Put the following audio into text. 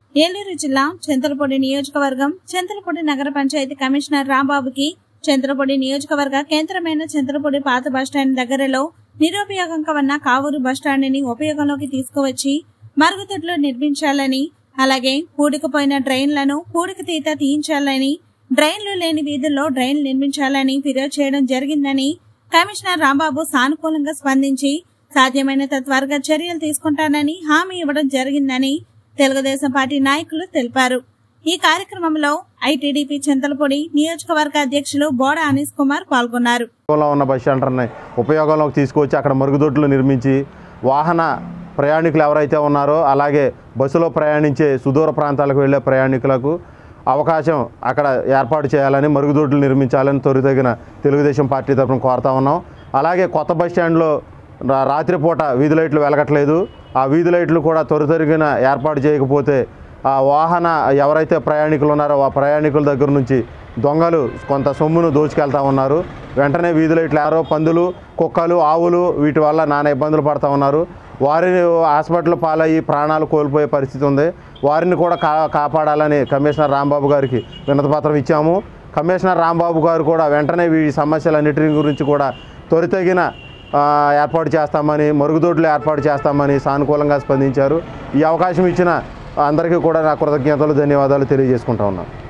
ఏలూరు జిల్లా చింతలపూడి నియోజకవర్గం చింతలపూడి నగర పంచాయతీ కమిషనర్ రాంబాబుకి చింతలపూడి నియోజకవర్గ కేంద్రమైన చింతలపూడి పాత బస్టాండ్ దగ్గరలో నిరుపయోగంగా ఉన్న కావూరు బస్టాండ్ని ఉపయోగంలోకి తీసుకువచ్చి మరుగుదొడ్లు నిర్మించాలని అలాగే పూడికపోయిన డ్రైన్లను పూడిక తీత తీయించాలని డ్రైన్లు లేని వీధుల్లో డ్రైన్లు నిర్మించాలని ఫిర్యాదు చేయడం జరిగిందని కమిషనర్ రాంబాబు సానుకూలంగా స్పందించి సాధ్యమైనంత త్వరగా చర్యలు తీసుకుంటానని హామీ ఇవ్వడం జరిగిందని తెలుగుదేశం పార్టీ నాయకులు తెలిపారు ఈ కార్యక్రమంలో ఐటీడీపీ చింతలపూడి నియోజకవర్గ అధ్యక్షులు బోడ అనీస్ కుమార్ పాల్గొన్నారు లో ఉన్న బస్ షెల్టర్ని ఉపయోగంలోకి తీసుకొచ్చి అక్కడ మరుగుదొడ్లు నిర్మించి వాహన ప్రయాణికులు ఎవరైతే ఉన్నారో అలాగే బస్సులో ప్రయాణించే సుదూర ప్రాంతాలకు వెళ్ళే ప్రయాణికులకు అవకాశం అక్కడ ఏర్పాటు చేయాలని మరుగుదొడ్లు నిర్మించాలని త్వరితగిన తెలుగుదేశం పార్టీ తరఫున కోరుతా ఉన్నాం అలాగే కొత్త బస్ స్టాండ్లో రా- రాత్రిపూట వీధి లైట్లు వెలగట్లేదు ఆ వీధి లైట్లు కూడా త్వరితగిన ఏర్పాటు చేయకపోతే ఆ వాహన ఎవరైతే ప్రయాణికులు ఉన్నారో ఆ ప్రయాణికుల దగ్గర నుంచి దొంగలు కొంత సొమ్మును దోచుకెళ్తా ఉన్నారు వెంటనే వీధి లైట్లు ఆరో పందులు కుక్కలు ఆవులు వీటి వల్ల నానా ఇబ్బందులు పడతా ఉన్నారు వారిని హాస్పిటల్ పాలయ్యి ప్రాణాలు కోల్పోయే పరిస్థితి ఉంది వారిని కూడా కా కాపాడాలని కమిషనర్ రాంబాబు గారికి వినతిపత్రం ఇచ్చాము కమిషనర్ రాంబాబు గారు కూడా వెంటనే ఈ సమస్యలన్నిటి గురించి కూడా త్వరితగిన ఆ, ఏర్పాటు చేస్తామని మరుగుదొడ్లు ఏర్పాటు చేస్తామని సానుకూలంగా స్పందించారు ఈ అవకాశం ఇచ్చిన అందరికీ కూడా నా కృతజ్ఞతలు ధన్యవాదాలు తెలియజేసుకుంటా ఉన్నాను